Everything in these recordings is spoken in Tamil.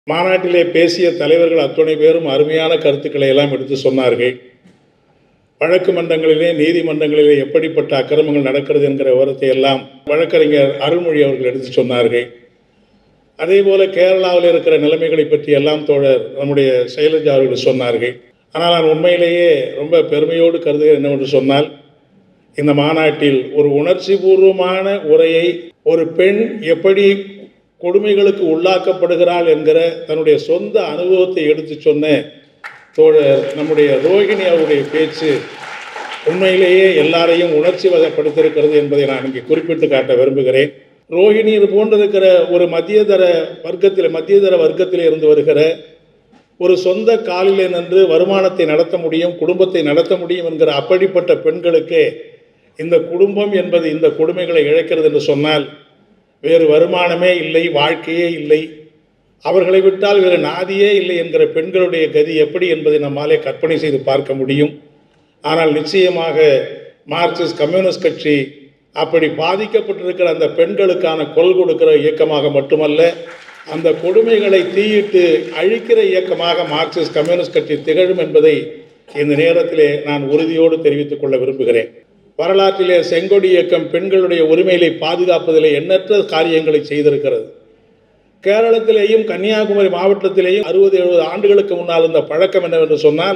மாநாட்டிலே பேசிய தலைவர்கள் அத்துணை பேரும் அருமையான கருத்துக்களை எல்லாம் எடுத்து சொன்னார்கள் வழக்கு மன்றங்களிலே நீதிமன்றங்களிலே எப்படிப்பட்ட அக்கிரமங்கள் நடக்கிறது என்கிற விவரத்தை எல்லாம் வழக்கறிஞர் அருள்மொழி அவர்கள் எடுத்து சொன்னார்கள் அதே போல கேரளாவில் இருக்கிற நிலைமைகளை பற்றி எல்லாம் தோழர் நம்முடைய சைலஜா அவர்கள் சொன்னார்கள் ஆனால் நான் உண்மையிலேயே ரொம்ப பெருமையோடு கருதுகிறேன் என்னவென்று சொன்னால் இந்த மாநாட்டில் ஒரு உணர்ச்சி பூர்வமான உரையை ஒரு பெண் எப்படி கொடுமைகளுக்கு உள்ளாக்கப்படுகிறாள் என்கிற தன்னுடைய சொந்த அனுபவத்தை எடுத்து சொன்ன தோழர் நம்முடைய ரோஹிணி அவருடைய பேச்சு உண்மையிலேயே எல்லாரையும் உணர்ச்சி வசப்படுத்தியிருக்கிறது என்பதை நான் இங்கே குறிப்பிட்டு காட்ட விரும்புகிறேன் ரோஹிணி இது போன்றிருக்கிற ஒரு மத்தியதர வர்க்கத்தில் மத்தியதர வர்க்கத்தில் இருந்து வருகிற ஒரு சொந்த காலிலே நின்று வருமானத்தை நடத்த முடியும் குடும்பத்தை நடத்த முடியும் என்கிற அப்படிப்பட்ட பெண்களுக்கு இந்த குடும்பம் என்பது இந்த கொடுமைகளை இழக்கிறது என்று சொன்னால் வேறு வருமானமே இல்லை வாழ்க்கையே இல்லை அவர்களை விட்டால் வேறு நாதியே இல்லை என்கிற பெண்களுடைய கதி எப்படி என்பதை நம்மாலே கற்பனை செய்து பார்க்க முடியும் ஆனால் நிச்சயமாக மார்க்சிஸ்ட் கம்யூனிஸ்ட் கட்சி அப்படி பாதிக்கப்பட்டிருக்கிற அந்த பெண்களுக்கான கொள் கொடுக்கிற இயக்கமாக மட்டுமல்ல அந்த கொடுமைகளை தீயிட்டு அழிக்கிற இயக்கமாக மார்க்சிஸ்ட் கம்யூனிஸ்ட் கட்சி திகழும் என்பதை இந்த நேரத்திலே நான் உறுதியோடு தெரிவித்துக் கொள்ள விரும்புகிறேன் வரலாற்றிலே செங்கொடி இயக்கம் பெண்களுடைய உரிமைகளை பாதுகாப்பதிலே எண்ணற்ற காரியங்களை செய்திருக்கிறது கேரளத்திலேயும் கன்னியாகுமரி மாவட்டத்திலேயும் அறுபது எழுபது ஆண்டுகளுக்கு முன்னால் இருந்த பழக்கம் என்னவென்று சொன்னால்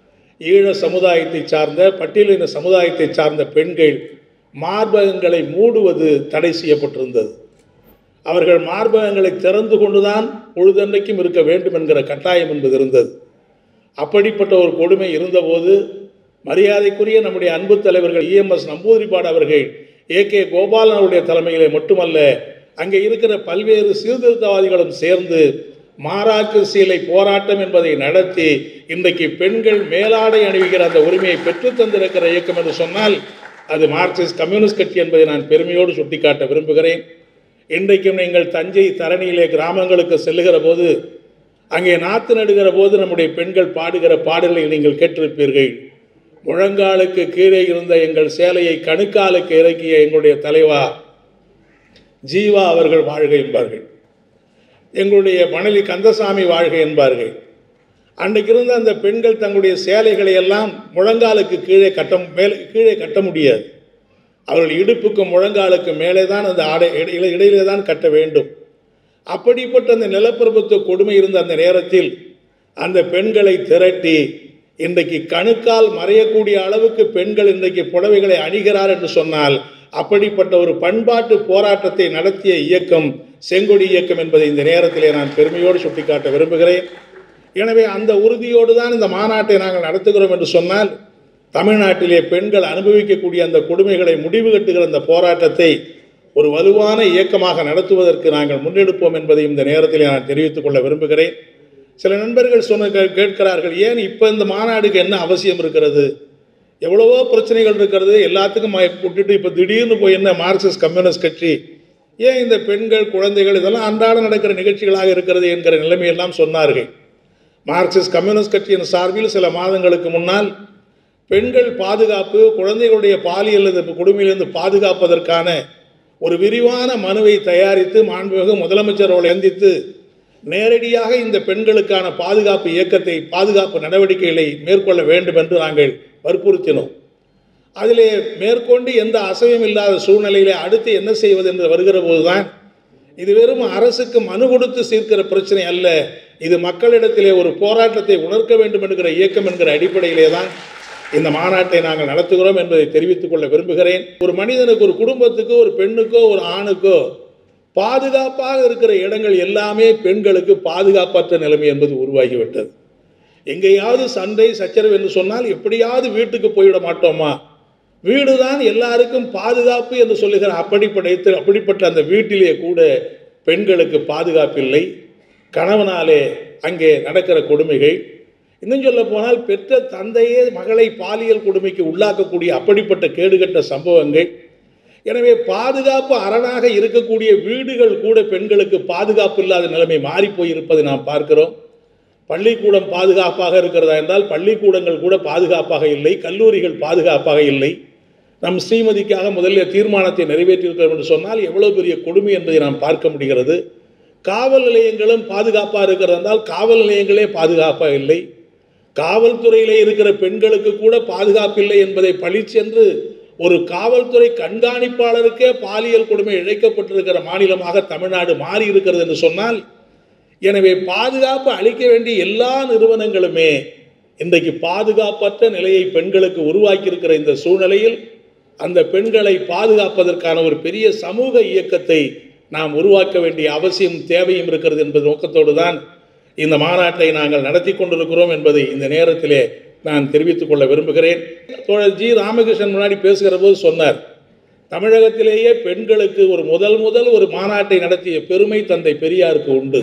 ஈழ சமுதாயத்தை சார்ந்த பட்டியலின சமுதாயத்தை சார்ந்த பெண்கள் மார்பகங்களை மூடுவது தடை செய்யப்பட்டிருந்தது அவர்கள் மார்பகங்களை திறந்து கொண்டுதான் பொழுதன்றைக்கும் இருக்க வேண்டும் என்கிற கட்டாயம் என்பது இருந்தது அப்படிப்பட்ட ஒரு கொடுமை இருந்தபோது மரியாதைக்குரிய நம்முடைய அன்பு தலைவர்கள் இஎம்எஸ் நம்பூதிரிப்பாடு அவர்கள் ஏ கே கோபாலன் அவருடைய தலைமையிலே மட்டுமல்ல அங்கே இருக்கிற பல்வேறு சீர்திருத்தவாதிகளும் சேர்ந்து மாறாக்கு சீலை போராட்டம் என்பதை நடத்தி இன்றைக்கு பெண்கள் மேலாடை அணிவிக்கிற அந்த உரிமையை பெற்றுத் தந்திருக்கிற இயக்கம் என்று சொன்னால் அது மார்க்சிஸ்ட் கம்யூனிஸ்ட் கட்சி என்பதை நான் பெருமையோடு சுட்டிக்காட்ட விரும்புகிறேன் இன்றைக்கும் நீங்கள் தஞ்சை தரணியிலே கிராமங்களுக்கு செல்லுகிற போது அங்கே நாற்று நடுகிற போது நம்முடைய பெண்கள் பாடுகிற பாடல்களை நீங்கள் கேட்டிருப்பீர்கள் முழங்காலுக்கு கீழே இருந்த எங்கள் சேலையை கணுக்காலுக்கு இறக்கிய எங்களுடைய தலைவா ஜீவா அவர்கள் வாழ்க என்பார்கள் எங்களுடைய மணலி கந்தசாமி வாழ்க என்பார்கள் அன்றைக்கு இருந்த அந்த பெண்கள் தங்களுடைய சேலைகளை எல்லாம் முழங்காலுக்கு கீழே கட்ட மேலே கீழே கட்ட முடியாது அவர்கள் இடுப்புக்கும் முழங்காலுக்கு மேலே தான் அந்த ஆடை இடையில இடையிலே தான் கட்ட வேண்டும் அப்படிப்பட்ட அந்த நிலப்பிரபுத்துவ கொடுமை இருந்த அந்த நேரத்தில் அந்த பெண்களை திரட்டி இன்றைக்கு கணுக்கால் மறையக்கூடிய அளவுக்கு பெண்கள் இன்றைக்கு புடவைகளை அணிகிறார் என்று சொன்னால் அப்படிப்பட்ட ஒரு பண்பாட்டு போராட்டத்தை நடத்திய இயக்கம் செங்கொடி இயக்கம் என்பதை இந்த நேரத்திலே நான் பெருமையோடு சுட்டிக்காட்ட விரும்புகிறேன் எனவே அந்த உறுதியோடு தான் இந்த மாநாட்டை நாங்கள் நடத்துகிறோம் என்று சொன்னால் தமிழ்நாட்டிலே பெண்கள் அனுபவிக்கக்கூடிய அந்த கொடுமைகளை முடிவு கட்டுகிற அந்த போராட்டத்தை ஒரு வலுவான இயக்கமாக நடத்துவதற்கு நாங்கள் முன்னெடுப்போம் என்பதை இந்த நேரத்தில் நான் தெரிவித்துக் கொள்ள விரும்புகிறேன் சில நண்பர்கள் சொன்ன கேட்கிறார்கள் ஏன் இப்போ இந்த மாநாடுக்கு என்ன அவசியம் இருக்கிறது எவ்வளவோ பிரச்சனைகள் இருக்கிறது எல்லாத்துக்கும் விட்டுட்டு இப்போ திடீர்னு போய் என்ன மார்க்சிஸ்ட் கம்யூனிஸ்ட் கட்சி ஏன் இந்த பெண்கள் குழந்தைகள் இதெல்லாம் அன்றாட நடக்கிற நிகழ்ச்சிகளாக இருக்கிறது என்கிற நிலைமையெல்லாம் சொன்னார்கள் மார்க்சிஸ்ட் கம்யூனிஸ்ட் கட்சியின் சார்பில் சில மாதங்களுக்கு முன்னால் பெண்கள் பாதுகாப்பு குழந்தைகளுடைய பாலியல் கொடுமையிலிருந்து பாதுகாப்பதற்கான ஒரு விரிவான மனுவை தயாரித்து மாண்புமிகு முதலமைச்சர் அவர்கள் எந்தித்து நேரடியாக இந்த பெண்களுக்கான பாதுகாப்பு இயக்கத்தை பாதுகாப்பு நடவடிக்கைகளை மேற்கொள்ள வேண்டும் என்று நாங்கள் வற்புறுத்தினோம் அதிலே மேற்கொண்டு எந்த அசையும் இல்லாத சூழ்நிலையிலே அடுத்து என்ன செய்வது என்று வருகிற போதுதான் இது வெறும் அரசுக்கு மனு கொடுத்து சீர்க்கிற பிரச்சனை அல்ல இது மக்களிடத்திலே ஒரு போராட்டத்தை உணர்க்க வேண்டும் என்கிற இயக்கம் என்கிற அடிப்படையிலே தான் இந்த மாநாட்டை நாங்கள் நடத்துகிறோம் என்பதை தெரிவித்துக் கொள்ள விரும்புகிறேன் ஒரு மனிதனுக்கு ஒரு குடும்பத்துக்கோ ஒரு பெண்ணுக்கோ ஒரு ஆணுக்கோ பாதுகாப்பாக இருக்கிற இடங்கள் எல்லாமே பெண்களுக்கு பாதுகாப்பற்ற நிலைமை என்பது உருவாகிவிட்டது எங்கேயாவது சண்டை சச்சரவு என்று சொன்னால் எப்படியாவது வீட்டுக்கு போய்விட மாட்டோமா வீடு தான் எல்லாருக்கும் பாதுகாப்பு என்று சொல்லுகிற அப்படிப்பட்ட அப்படிப்பட்ட அந்த வீட்டிலே கூட பெண்களுக்கு பாதுகாப்பில்லை கணவனாலே அங்கே நடக்கிற கொடுமைகள் இன்னும் சொல்ல போனால் பெற்ற தந்தையே மகளை பாலியல் கொடுமைக்கு உள்ளாக்கக்கூடிய அப்படிப்பட்ட கேடுகட்ட சம்பவங்கள் எனவே பாதுகாப்பு அரணாக இருக்கக்கூடிய வீடுகள் கூட பெண்களுக்கு பாதுகாப்பு இல்லாத நிலைமை மாறிப்போய் இருப்பதை நாம் பார்க்கிறோம் பள்ளிக்கூடம் பாதுகாப்பாக இருக்கிறதா என்றால் பள்ளிக்கூடங்கள் கூட பாதுகாப்பாக இல்லை கல்லூரிகள் பாதுகாப்பாக இல்லை நம் ஸ்ரீமதிக்காக முதலில் தீர்மானத்தை நிறைவேற்றியிருக்கிறோம் என்று சொன்னால் எவ்வளவு பெரிய கொடுமை என்பதை நாம் பார்க்க முடிகிறது காவல் நிலையங்களும் பாதுகாப்பாக இருக்கிறது என்றால் காவல் நிலையங்களே பாதுகாப்பாக இல்லை காவல்துறையிலே இருக்கிற பெண்களுக்கு கூட பாதுகாப்பில்லை என்பதை பழிச்சென்று ஒரு காவல்துறை கண்காணிப்பாளருக்கே பாலியல் கொடுமை இழைக்கப்பட்டிருக்கிற மாநிலமாக தமிழ்நாடு மாறி இருக்கிறது என்று சொன்னால் எனவே பாதுகாப்பு அளிக்க வேண்டிய எல்லா நிறுவனங்களுமே இன்றைக்கு பாதுகாப்பற்ற நிலையை பெண்களுக்கு உருவாக்கி இருக்கிற இந்த சூழ்நிலையில் அந்த பெண்களை பாதுகாப்பதற்கான ஒரு பெரிய சமூக இயக்கத்தை நாம் உருவாக்க வேண்டிய அவசியம் தேவையும் இருக்கிறது என்பது நோக்கத்தோடு தான் இந்த மாநாட்டை நாங்கள் நடத்தி கொண்டிருக்கிறோம் என்பதை இந்த நேரத்திலே நான் தெரிவித்துக் கொள்ள விரும்புகிறேன் தோழர் ஜி ராமகிருஷ்ணன் முன்னாடி பேசுகிற போது சொன்னார் தமிழகத்திலேயே பெண்களுக்கு ஒரு முதல் முதல் ஒரு மாநாட்டை நடத்திய பெருமை தந்தை பெரியாருக்கு உண்டு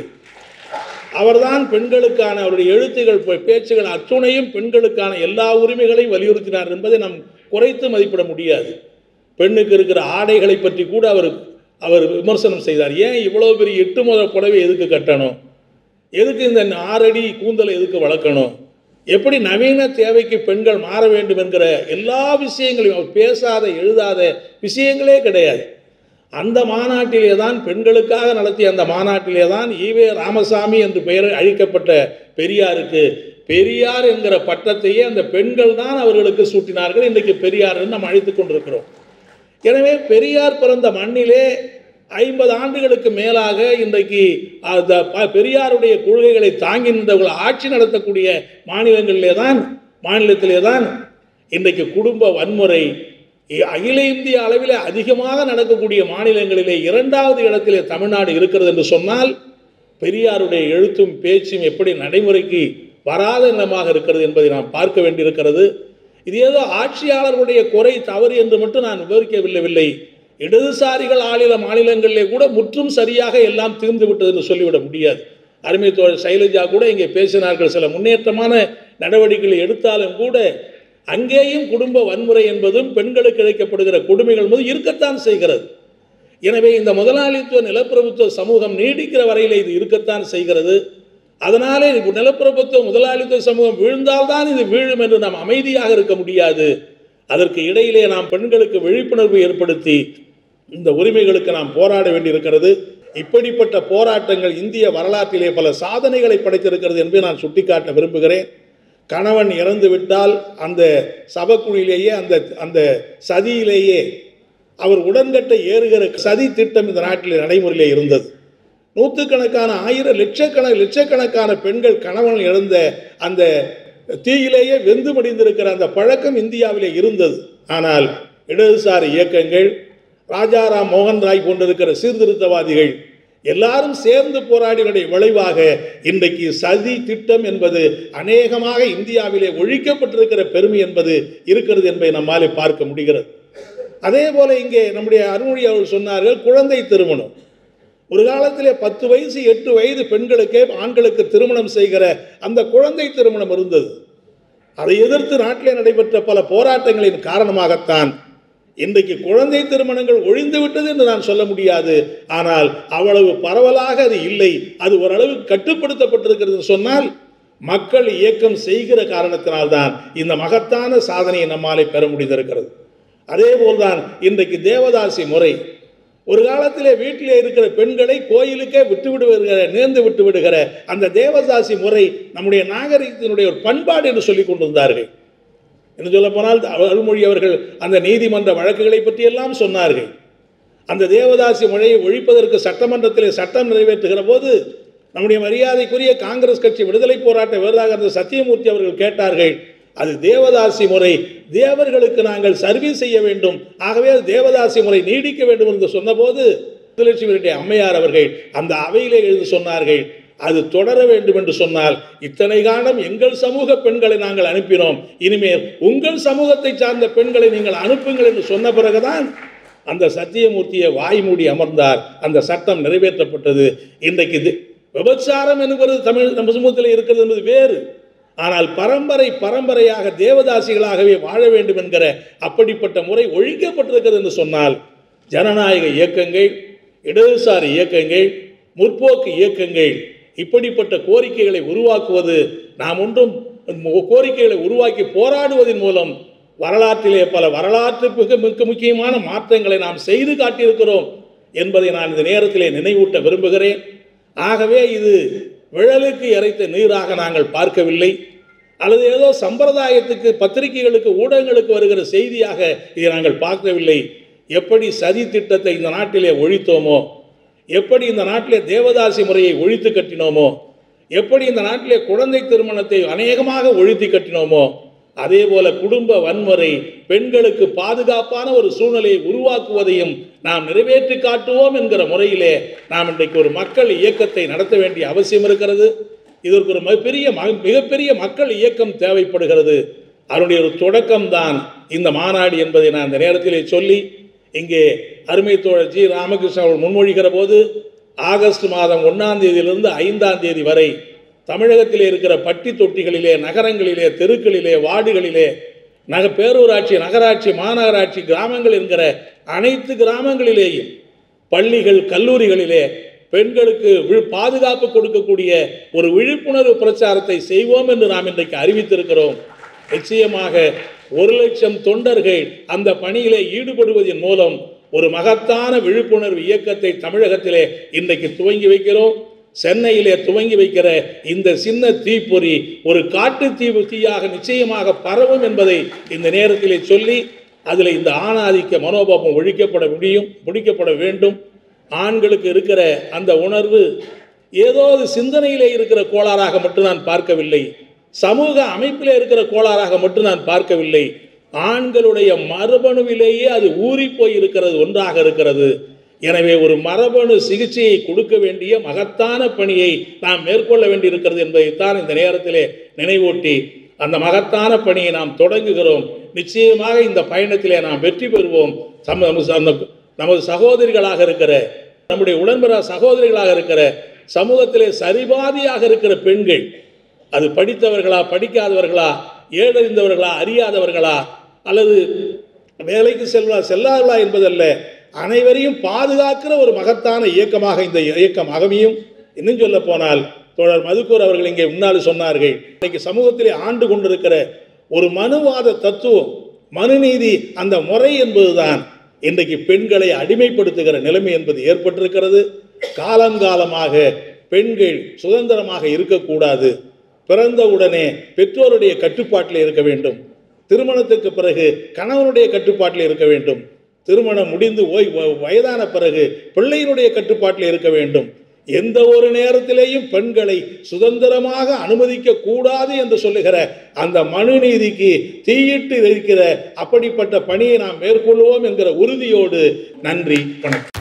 அவர்தான் பெண்களுக்கான அவருடைய எழுத்துகள் பே- பேச்சுகள் அத்துணையும் பெண்களுக்கான எல்லா உரிமைகளையும் வலியுறுத்தினார் என்பதை நாம் குறைத்து மதிப்பிட முடியாது பெண்ணுக்கு இருக்கிற ஆடைகளை பற்றி கூட அவர் அவர் விமர்சனம் செய்தார் ஏன் இவ்வளோ பெரிய எட்டு முத புடவை எதுக்கு கட்டணும் எதுக்கு இந்த ஆறடி கூந்தலை எதுக்கு வளர்க்கணும் எப்படி நவீன தேவைக்கு பெண்கள் மாற வேண்டும் என்கிற எல்லா விஷயங்களையும் அவர் பேசாத எழுதாத விஷயங்களே கிடையாது அந்த மாநாட்டிலே தான் பெண்களுக்காக நடத்திய அந்த மாநாட்டிலே தான் ஈவே ராமசாமி என்று பெயர் அழிக்கப்பட்ட பெரியாருக்கு பெரியார் என்கிற பட்டத்தையே அந்த பெண்கள் தான் அவர்களுக்கு சூட்டினார்கள் இன்றைக்கு பெரியார் என்று நாம் அழைத்துக் கொண்டிருக்கிறோம் எனவே பெரியார் பிறந்த மண்ணிலே ஐம்பது ஆண்டுகளுக்கு மேலாக இன்றைக்கு அந்த ப- பெரியாருடைய கொள்கைகளை தாங்கி நின்றவர்கள் ஆட்சி நடத்தக்கூடிய மாநிலங்களிலே தான் மாநிலத்திலே தான் இன்றைக்கு குடும்ப வன்முறை இ- அகில இந்திய அளவில் அதிகமாக நடக்கக்கூடிய மாநிலங்களிலே இரண்டாவது இடத்திலே தமிழ்நாடு இருக்கிறது என்று சொன்னால் பெரியாருடைய எழுத்தும் பேச்சும் எப்படி நடைமுறைக்கு வராத நிலமாக இருக்கிறது என்பதை நாம் பார்க்க வேண்டியிருக்கிறது இது ஏதோ ஆட்சியாளர்களுடைய குறை தவறு என்று மட்டும் நான் விவரிக்கவில்லை இடதுசாரிகள் ஆளில மாநிலங்களிலே கூட முற்றும் சரியாக எல்லாம் தீர்ந்து விட்டது என்று சொல்லிவிட முடியாது அருமை தோழர் சைலஜா கூட இங்கே பேசினார்கள் சில முன்னேற்றமான நடவடிக்கைகளை எடுத்தாலும் கூட அங்கேயும் குடும்ப வன்முறை என்பதும் பெண்களுக்கு இழைக்கப்படுகிற கொடுமைகள் என்பதும் இருக்கத்தான் செய்கிறது எனவே இந்த முதலாளித்துவ நிலப்பிரபுத்துவ சமூகம் நீடிக்கிற வரையில் இது இருக்கத்தான் செய்கிறது அதனாலே இது நிலப்பிரபுத்துவ முதலாளித்துவ சமூகம் வீழ்ந்தால்தான் இது வீழும் என்று நாம் அமைதியாக இருக்க முடியாது அதற்கு இடையிலே நாம் பெண்களுக்கு விழிப்புணர்வு ஏற்படுத்தி இந்த உரிமைகளுக்கு நாம் போராட வேண்டியிருக்கிறது இப்படிப்பட்ட போராட்டங்கள் இந்திய வரலாற்றிலே பல சாதனைகளை படைத்திருக்கிறது என்பதை நான் சுட்டிக்காட்ட விரும்புகிறேன் கணவன் இறந்து விட்டால் அந்த சபக்குழியிலேயே அந்த அந்த சதியிலேயே அவர் உடன்கட்டை ஏறுகிற சதி திட்டம் இந்த நாட்டில் நடைமுறையிலே இருந்தது நூற்றுக்கணக்கான ஆயிரம் லட்சக்கண லட்சக்கணக்கான பெண்கள் கணவன் இழந்த அந்த தீயிலேயே வெந்து மடிந்திருக்கிற அந்த பழக்கம் இந்தியாவிலே இருந்தது ஆனால் இடதுசாரி இயக்கங்கள் ராஜாராம் மோகன் ராய் போன்றிருக்கிற சீர்திருத்தவாதிகள் எல்லாரும் சேர்ந்து போராடினுடைய விளைவாக இன்றைக்கு சதி திட்டம் என்பது அநேகமாக இந்தியாவிலே ஒழிக்கப்பட்டிருக்கிற பெருமை என்பது இருக்கிறது என்பதை நம்மாலே பார்க்க முடிகிறது அதே போல இங்கே நம்முடைய அருள்மொழி அவர்கள் சொன்னார்கள் குழந்தை திருமணம் ஒரு காலத்திலே பத்து வயசு எட்டு வயது பெண்களுக்கே ஆண்களுக்கு திருமணம் செய்கிற அந்த குழந்தை திருமணம் இருந்தது அதை எதிர்த்து நாட்டிலே நடைபெற்ற பல போராட்டங்களின் காரணமாகத்தான் இன்றைக்கு குழந்தை திருமணங்கள் ஒழிந்து விட்டது என்று நான் சொல்ல முடியாது ஆனால் அவ்வளவு பரவலாக அது இல்லை அது ஓரளவு கட்டுப்படுத்தப்பட்டிருக்கிறது என்று சொன்னால் மக்கள் இயக்கம் செய்கிற காரணத்தினால்தான் இந்த மகத்தான சாதனையை நம்மாலே பெற முடிந்திருக்கிறது அதே போல்தான் இன்றைக்கு தேவதாசி முறை ஒரு காலத்திலே வீட்டிலே இருக்கிற பெண்களை கோயிலுக்கே விட்டு விடுகிற நேர்ந்து விட்டு விடுகிற அந்த தேவதாசி முறை நம்முடைய நாகரிகத்தினுடைய ஒரு பண்பாடு என்று சொல்லிக் கொண்டிருந்தார்கள் என்று சொல்ல போனால் அருள்மொழி அவர்கள் அந்த நீதிமன்ற வழக்குகளை பற்றியெல்லாம் சொன்னார்கள் அந்த தேவதாசி முறையை ஒழிப்பதற்கு சட்டமன்றத்திலே சட்டம் நிறைவேற்றுகிற போது நம்முடைய மரியாதைக்குரிய காங்கிரஸ் கட்சி விடுதலை போராட்ட வீரராக இருந்த சத்தியமூர்த்தி அவர்கள் கேட்டார்கள் அது தேவதாசி முறை தேவர்களுக்கு நாங்கள் சர்வீஸ் செய்ய வேண்டும் ஆகவே அது தேவதாசி முறை நீடிக்க வேண்டும் என்று சொன்னபோது முத்துலட்சுமி ரெட்டி அம்மையார் அவர்கள் அந்த அவையிலே எழுதி சொன்னார்கள் அது தொடர வேண்டும் என்று சொன்னால் இத்தனை காலம் எங்கள் சமூக பெண்களை நாங்கள் அனுப்பினோம் இனிமேல் உங்கள் சமூகத்தை சார்ந்த பெண்களை நீங்கள் அனுப்புங்கள் என்று சொன்ன பிறகுதான் அந்த சத்தியமூர்த்தியை வாய் மூடி அமர்ந்தார் அந்த சட்டம் நிறைவேற்றப்பட்டது இன்றைக்கு இது விபச்சாரம் என்பது தமிழ் நம்ம சமூகத்தில் இருக்கிறது என்பது வேறு ஆனால் பரம்பரை பரம்பரையாக தேவதாசிகளாகவே வாழ வேண்டும் என்கிற அப்படிப்பட்ட முறை ஒழிக்கப்பட்டிருக்கிறது என்று சொன்னால் ஜனநாயக இயக்கங்கள் இடதுசாரி இயக்கங்கள் முற்போக்கு இயக்கங்கள் இப்படிப்பட்ட கோரிக்கைகளை உருவாக்குவது நாம் ஒன்றும் கோரிக்கைகளை உருவாக்கி போராடுவதன் மூலம் வரலாற்றிலே பல வரலாற்று மிக மிக முக்கியமான மாற்றங்களை நாம் செய்து காட்டியிருக்கிறோம் என்பதை நான் இந்த நேரத்திலே நினைவூட்ட விரும்புகிறேன் ஆகவே இது விழலுக்கு இறைத்த நீராக நாங்கள் பார்க்கவில்லை அல்லது ஏதோ சம்பிரதாயத்துக்கு பத்திரிகைகளுக்கு ஊடகங்களுக்கு வருகிற செய்தியாக இதை நாங்கள் பார்க்கவில்லை எப்படி சதி திட்டத்தை இந்த நாட்டிலே ஒழித்தோமோ எப்படி இந்த நாட்டிலே தேவதாசி முறையை ஒழித்து கட்டினோமோ எப்படி இந்த நாட்டிலே குழந்தை திருமணத்தை அநேகமாக ஒழித்து கட்டினோமோ அதே போல குடும்ப வன்முறை பெண்களுக்கு பாதுகாப்பான ஒரு சூழ்நிலையை உருவாக்குவதையும் நாம் நிறைவேற்றி காட்டுவோம் என்கிற முறையிலே நாம் இன்றைக்கு ஒரு மக்கள் இயக்கத்தை நடத்த வேண்டிய அவசியம் இருக்கிறது இதற்கு ஒரு பெரிய மிகப்பெரிய மக்கள் இயக்கம் தேவைப்படுகிறது அதனுடைய ஒரு தொடக்கம்தான் இந்த மாநாடு என்பதை நான் இந்த நேரத்திலே சொல்லி இங்கே அருமை தோழர் ஜி ராமகிருஷ்ணன் அவர்கள் முன்மொழிகிற போது ஆகஸ்ட் மாதம் ஒன்றாம் தேதியிலிருந்து ஐந்தாம் தேதி வரை தமிழகத்திலே இருக்கிற பட்டி தொட்டிகளிலே நகரங்களிலே தெருக்களிலே வார்டுகளிலே நக பேரூராட்சி நகராட்சி மாநகராட்சி கிராமங்கள் என்கிற அனைத்து கிராமங்களிலேயும் பள்ளிகள் கல்லூரிகளிலே பெண்களுக்கு வி- பாதுகாப்பு கொடுக்கக்கூடிய ஒரு விழிப்புணர்வு பிரச்சாரத்தை செய்வோம் என்று நாம் இன்றைக்கு அறிவித்திருக்கிறோம் நிச்சயமாக ஒரு லட்சம் தொண்டர்கள் அந்த பணியிலே ஈடுபடுவதன் மூலம் ஒரு மகத்தான விழிப்புணர்வு இயக்கத்தை தமிழகத்திலே இன்றைக்கு துவங்கி வைக்கிறோம் சென்னையிலே துவங்கி வைக்கிற இந்த சின்ன தீப்பொறி ஒரு காட்டு தீ தீயாக நிச்சயமாக பரவும் என்பதை இந்த நேரத்திலே சொல்லி அதில் இந்த ஆணாதிக்க மனோபாவம் ஒழிக்கப்பட முடியும் முடிக்கப்பட வேண்டும் ஆண்களுக்கு இருக்கிற அந்த உணர்வு ஏதோ அது சிந்தனையிலே இருக்கிற கோளாறாக மட்டும் நான் பார்க்கவில்லை சமூக அமைப்பிலே இருக்கிற கோளாறாக மட்டும் நான் பார்க்கவில்லை ஆண்களுடைய மரபணுவிலேயே அது ஊறி போய் இருக்கிறது ஒன்றாக இருக்கிறது எனவே ஒரு மரபணு சிகிச்சையை கொடுக்க வேண்டிய மகத்தான பணியை நாம் மேற்கொள்ள வேண்டியிருக்கிறது என்பதைத்தான் இந்த நேரத்திலே நினைவூட்டி அந்த மகத்தான பணியை நாம் தொடங்குகிறோம் நிச்சயமாக இந்த பயணத்திலே நாம் வெற்றி பெறுவோம் சம நமது- அந்த நமது சகோதரிகளாக இருக்கிற நம்முடைய உடன்பெற சகோதரிகளாக இருக்கிற சமூகத்திலே சரிபாதியாக இருக்கிற பெண்கள் அது படித்தவர்களா படிக்காதவர்களா ஏழறிந்தவர்களா அறியாதவர்களா அல்லது வேலைக்கு செல்வா செல்லாதவர்களா என்பதல்ல அனைவரையும் பாதுகாக்கிற ஒரு மகத்தான இயக்கமாக இந்த இயக்கம் அகமியும் இன்னும் சொல்ல போனால் தோழர் மதுக்கூர் அவர்கள் இங்கே முன்னால் சொன்னார்கள் இன்னைக்கு சமூகத்திலே ஆண்டு கொண்டிருக்கிற ஒரு மனுவாத தத்துவம் மனுநீதி அந்த முறை என்பதுதான் இன்றைக்கு பெண்களை அடிமைப்படுத்துகிற நிலைமை என்பது ஏற்பட்டிருக்கிறது காலங்காலமாக பெண்கள் சுதந்திரமாக இருக்கக்கூடாது பிறந்தவுடனே பெற்றோருடைய கட்டுப்பாட்டில் இருக்க வேண்டும் திருமணத்துக்கு பிறகு கணவனுடைய கட்டுப்பாட்டில் இருக்க வேண்டும் திருமணம் முடிந்து ஓய் வ- வயதான பிறகு பிள்ளையினுடைய கட்டுப்பாட்டில் இருக்க வேண்டும் எந்த ஒரு நேரத்திலேயும் பெண்களை சுதந்திரமாக அனுமதிக்க கூடாது என்று சொல்லுகிற அந்த மனுநீதிக்கு தீயிட்டு இருக்கிற அப்படிப்பட்ட பணியை நாம் மேற்கொள்வோம் என்கிற உறுதியோடு நன்றி வணக்கம்